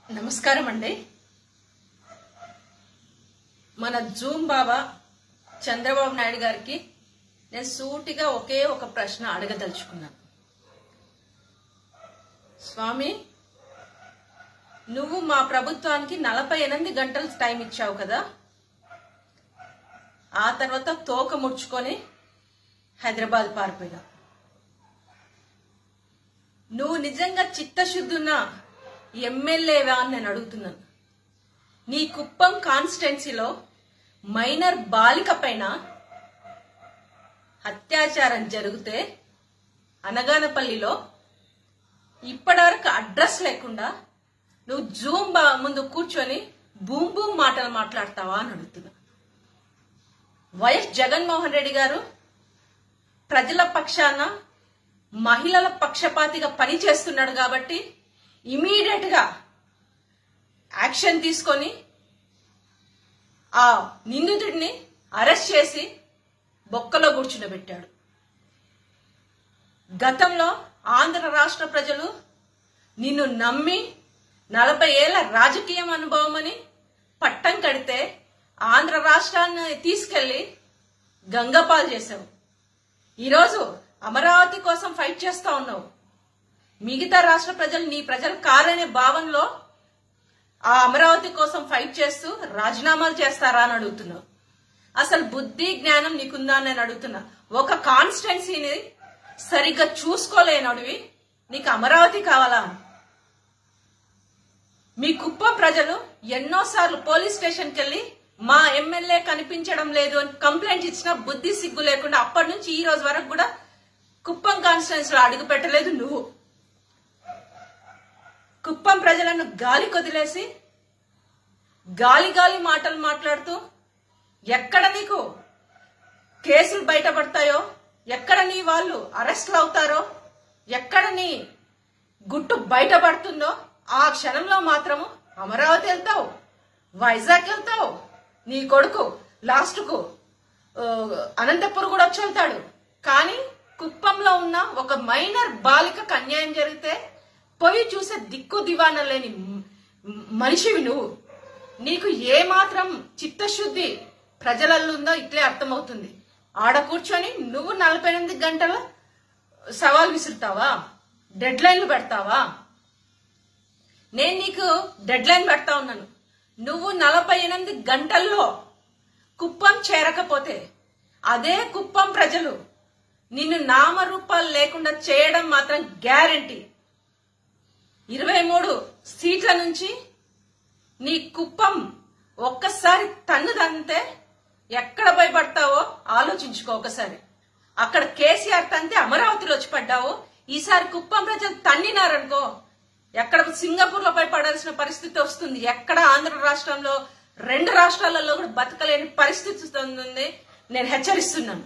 నమస్కారం అండి మన జూమ్ బాబా చంద్రబాబు నాయుడు గారికి నేను సూటిగా ఒకే ఒక ప్రశ్న అడగదలుచుకున్నాను స్వామి నువ్వు మా ప్రభుత్వానికి నలభై ఎనిమిది గంటలు టైం ఇచ్చావు కదా ఆ తర్వాత తోక ముడుచుకొని హైదరాబాద్ పారిపోయినా నువ్వు నిజంగా చిత్తశుద్ధున్న ఎమ్మెల్యేవా అని నేను అడుగుతున్నాను నీ కుప్పం కాన్స్టిట్యున్సీలో మైనర్ బాలిక పైన అత్యాచారం జరిగితే అనగానపల్లిలో ఇప్పటివరకు అడ్రస్ లేకుండా నువ్వు జూమ్ బా- ముందు కూర్చొని బూమ్ బూమ్ మాటలు మాట్లాడతావా అని అడుగుతున్నా వైఎస్ జగన్మోహన్ రెడ్డి గారు ప్రజల పక్షాన మహిళల పక్షపాతిగా పనిచేస్తున్నాడు కాబట్టి ఇమీడియట్ గా యాక్షన్ తీసుకొని ఆ నిందితుడిని అరెస్ట్ చేసి బొక్కలో కూర్చుండబెట్టాడు గతంలో ఆంధ్ర రాష్ట్ర ప్రజలు నిన్ను నమ్మి నలభై ఏళ్ల రాజకీయం అనుభవం అని పట్టం కడితే ఆంధ్ర రాష్ట్రాన్ని తీసుకెళ్లి గంగపాలు చేశావు ఈరోజు అమరావతి కోసం ఫైట్ చేస్తా ఉన్నావు మిగతా రాష్ట్ర ప్రజలు నీ ప్రజలు కారనే భావనలో ఆ అమరావతి కోసం ఫైట్ చేస్తూ రాజీనామాలు చేస్తారా అని అడుగుతున్నావు అసలు బుద్ధి జ్ఞానం నీకుందా అని నేను అడుగుతున్నా ఒక కాన్స్టిట్యున్సీని సరిగ్గా చూసుకోలేనడివి నీకు అమరావతి కావాలా మీ కుప్పం ప్రజలు ఎన్నోసార్లు పోలీస్ స్టేషన్కి వెళ్ళి మా ఎమ్మెల్యే కనిపించడం లేదు అని కంప్లైంట్ ఇచ్చినా బుద్ధి సిగ్గు లేకుండా అప్పటి నుంచి ఈ రోజు వరకు కూడా కుప్పం కాన్స్టిట్యున్సీ లో అడుగు పెట్టలేదు నువ్వు కుప్పం ప్రజలను గాలి కొదిలేసి గాలి గాలి మాటలు మాట్లాడుతూ ఎక్కడ నీకు కేసులు బయటపడతాయో ఎక్కడ నీ వాళ్ళు అరెస్ట్లు అవుతారో ఎక్కడ నీ గుట్టు బయటపడుతుందో ఆ క్షణంలో మాత్రము అమరావతి వెళ్తావు వైజాగ్ వెళ్తావు నీ కొడుకు లాస్ట్కు ఆ, అనంతపురం కూడా వచ్చి వెళ్తాడు కానీ కుప్పంలో ఉన్న ఒక మైనర్ బాలికకు అన్యాయం జరిగితే పోయి చూసే దిక్కు దివాన లేని మ- మనిషివి నువ్వు నీకు ఏ మాత్రం చిత్తశుద్ధి ప్రజలలో ఉందో ఇట్లే అర్థమవుతుంది ఆడ కూర్చొని నువ్వు నలభై ఎనిమిది గంటల సవాల్ విసురుతావా డెడ్ లైన్లు పెడతావా నేను నీకు డెడ్ లైన్ పెడతా ఉన్నాను నువ్వు నలభై ఎనిమిది గంటల్లో కుప్పం చేరకపోతే అదే కుప్పం ప్రజలు నిన్ను నామరూపాలు లేకుండా చేయడం మాత్రం గ్యారంటీ ఇరవై మూడు సీట్ల నుంచి నీ కుప్పం ఒక్కసారి తన్ను తంతే ఎక్కడ భయపడతావో ఆలోచించుకో ఒకసారి అక్కడ కేసీఆర్ తంతే అమరావతిలో వచ్చి పడ్డావు ఈసారి కుప్పం ప్రజలు తన్నినారనుకో ఎక్కడ సింగపూర్ లో భయపడాల్సిన పరిస్థితి వస్తుంది ఎక్కడ ఆంధ్ర రాష్ట్రంలో రెండు రాష్ట్రాలలో కూడా బతకలేని పరిస్థితి వస్తుంది నేను హెచ్చరిస్తున్నాను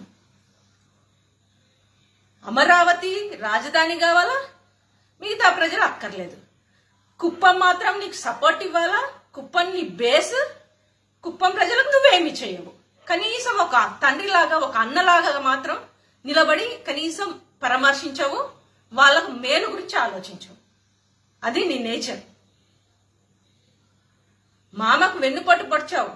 అమరావతి రాజధాని కావాలా మిగతా ప్రజలు అక్కర్లేదు కుప్పం మాత్రం నీకు సపోర్ట్ ఇవ్వాలా కుప్పం నీ బేస్ కుప్పం ప్రజలకు నువ్వేమి చేయవు కనీసం ఒక తండ్రిలాగా ఒక అన్నలాగా మాత్రం నిలబడి కనీసం పరామర్శించవు వాళ్ళకు మేలు గురించి ఆలోచించవు అది నీ నేచర్ మామకు వెన్నుపోటు పడిచావు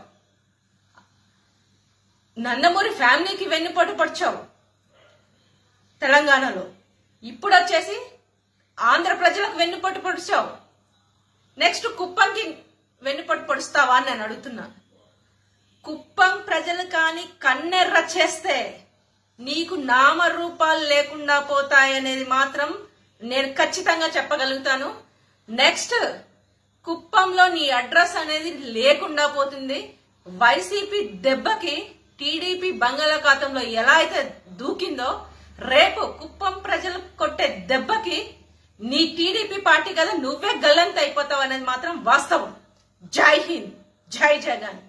నందమూరి ఫ్యామిలీకి వెన్నుపోటు పడిచావు తెలంగాణలో ఇప్పుడు వచ్చేసి ఆంధ్ర ప్రజలకు వెన్నుపోటు పొడిచావు నెక్స్ట్ కుప్పంకి వెన్నుపోటు పొడుస్తావా అని నేను అడుగుతున్నా కుప్పం ప్రజలు కాని కన్నెర్ర చేస్తే నీకు నామరూపాలు లేకుండా పోతాయనేది మాత్రం నేను ఖచ్చితంగా చెప్పగలుగుతాను నెక్స్ట్ కుప్పంలో నీ అడ్రస్ అనేది లేకుండా పోతుంది వైసీపీ దెబ్బకి టీడీపీ బంగాళాఖాతంలో ఎలా అయితే దూకిందో రేపు కుప్పం ప్రజలు కొట్టే దెబ్బకి నీ టీడీపీ పార్టీ కదా నువ్వే గల్లంత అయిపోతావు అనేది మాత్రం వాస్తవం జై హింద్ జై జగన్